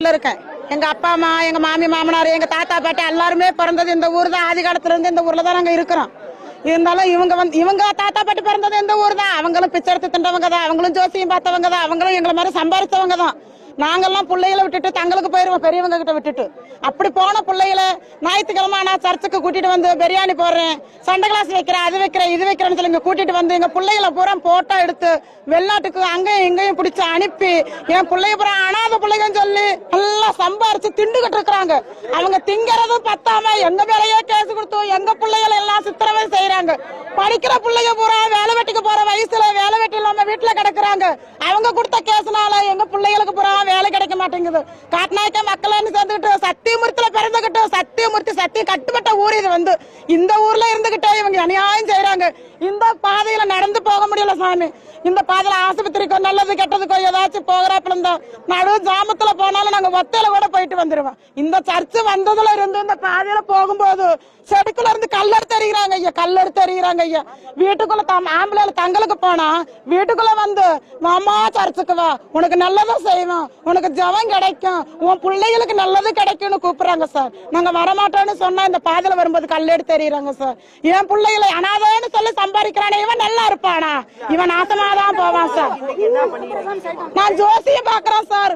ஊர்ல இருக்கேன் எங்க அப்பா அம்மா எங்க மாமி மாமனார் எங்க தாத்தா பாட்டி எல்லாருமே பிறந்தது இந்த ஊர் தான் ஆதி காலத்துல இருந்து இந்த ஊர்ல தான் நாங்க இருக்கிறோம் இருந்தாலும் இவங்க வந்து இவங்க தாத்தா பாட்டி பிறந்தது இந்த ஊர் தான் அவங்களும் பிச்சை எடுத்து தின்றவங்க தான் அவங்களும் ஜோசியம் பார்த்தவங்க தான் அவங்களும் எங்களை மாதிரி சம்பாரிச்சவங்க தான் நாங்கெல்லாம் பிள்ளைகளை விட்டுட்டு தங்களுக்கு போயிருவோம் பெரியவங்க கிட்ட விட்டுட்டு அப்படி போன பிள்ளைகளை ஞாயிற்றுக்கிழமை நான் சர்ச்சுக்கு கூட்டிட்டு வந்து பிரியாணி போடுறேன் சண்டை கிளாஸ் வைக்கிறேன் அது வைக்கிறேன் இது வைக்கிறேன்னு சொல்லி இங்க கூட்டிட்டு வந்து எங்க பிள்ளைகளை பூரா போட்டோ எடுத்து வெளிநாட்டுக்கு அங்கேயும் இங்கேயும் பிடிச்சு அனுப்பி என் பிள்ளைய பூரா அனாத பிள்ளைங்கன்னு சொல்லி நல்லா சம்பாரிச்சு திண்டுகிட்டு இருக்கிறாங்க அவங்க திங்கறதும் பத்தாம எங்க மேலேயே கேஸ் கொடுத்து எங்க பிள்ளைகளை எல்லாம் சித்திரவதை செய்யறாங்க படிக்கிற பிள்ளைங்க பூரா வேலை வெட்டிக்கு போற வயசுல வேலை வெட்டி இல்லாம வீட்டுல கிடக்குறாங்க அவங்க கொடுத்த கேஸ்னால எங்க பிள்ளைகளுக்கு பூரா வேலை கிடைக்க மாட்டேங்குது காட்நாயக்க மக்கள் சேர்ந்துகிட்டு சத்தியமூர்த்தியில பிறந்துகிட்டு சத்தியமூர்த்தி சத்தியம் கட்டுப்பட்ட ஊர் இது வந்து இந்த ஊர்ல இருந்துகிட்டே இவங்க அநியாயம் செய்யறாங்க இந்த பாதையில நடந்து போக முடியல சாமி இந்த பாதையில ஆஸ்பத்திரிக்கோ நல்லது கெட்டதுக்கோ ஏதாச்சும் போகிறாப்புல இந்த நடு ஜாமத்துல போனாலும் நாங்க ஒத்தையில கூட போயிட்டு வந்துருவோம் இந்த சர்ச்சு வந்ததுல இருந்து இந்த பாதையில போகும்போது செடுக்குள்ள இருந்து கல்லெடுத்து எறிகிறாங்க ஐயா கல்லெடுத்து எறிகிறாங்க ஐயா வீட்டுக்குள்ள தம் ஆம்பளைல தங்களுக்கு போனா வீட்டுக்குள்ள வந்து மாமா சர்ச்சுக்கு வா உனக்கு நல்லதா செய்வோம் உனக்கு ஜெபம் கிடைக்கும் உன் பிள்ளைகளுக்கு நல்லது கிடைக்கும்னு கூப்பிடுறாங்க சார் நாங்க வரமாட்டோம்னு சொன்னா இந்த பாதையில வரும்போது கல்லெடுத்து எறிகிறாங்க சார் என் பிள்ளைகளை அனாதைன்னு சொல்லி சம்பாதிக்கிறானே இவன் நல்லா இருப்பானா இவன் நாசமாதான் போவான் சார் நான் ஜோசிய பாக்குறேன் சார்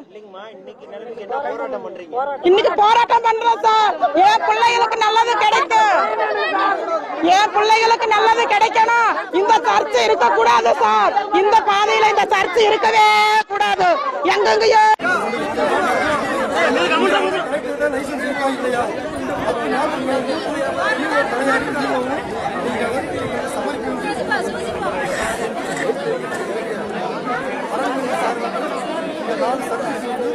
இன்னைக்கு போராட்டம் பண்றோம் சார் என் பிள்ளைகளுக்கு நல்லது கிடைக்கும் என் பிள்ளைகளுக்கு நல்லது கிடைக்கணும் இந்த சர்ச்சை இருக்க கூடாது சார் இந்த பாதையில இந்த சர்ச்சை இருக்கவே கூடாது எங்கெங்கயோ நாலு சர்வீஸ் வந்து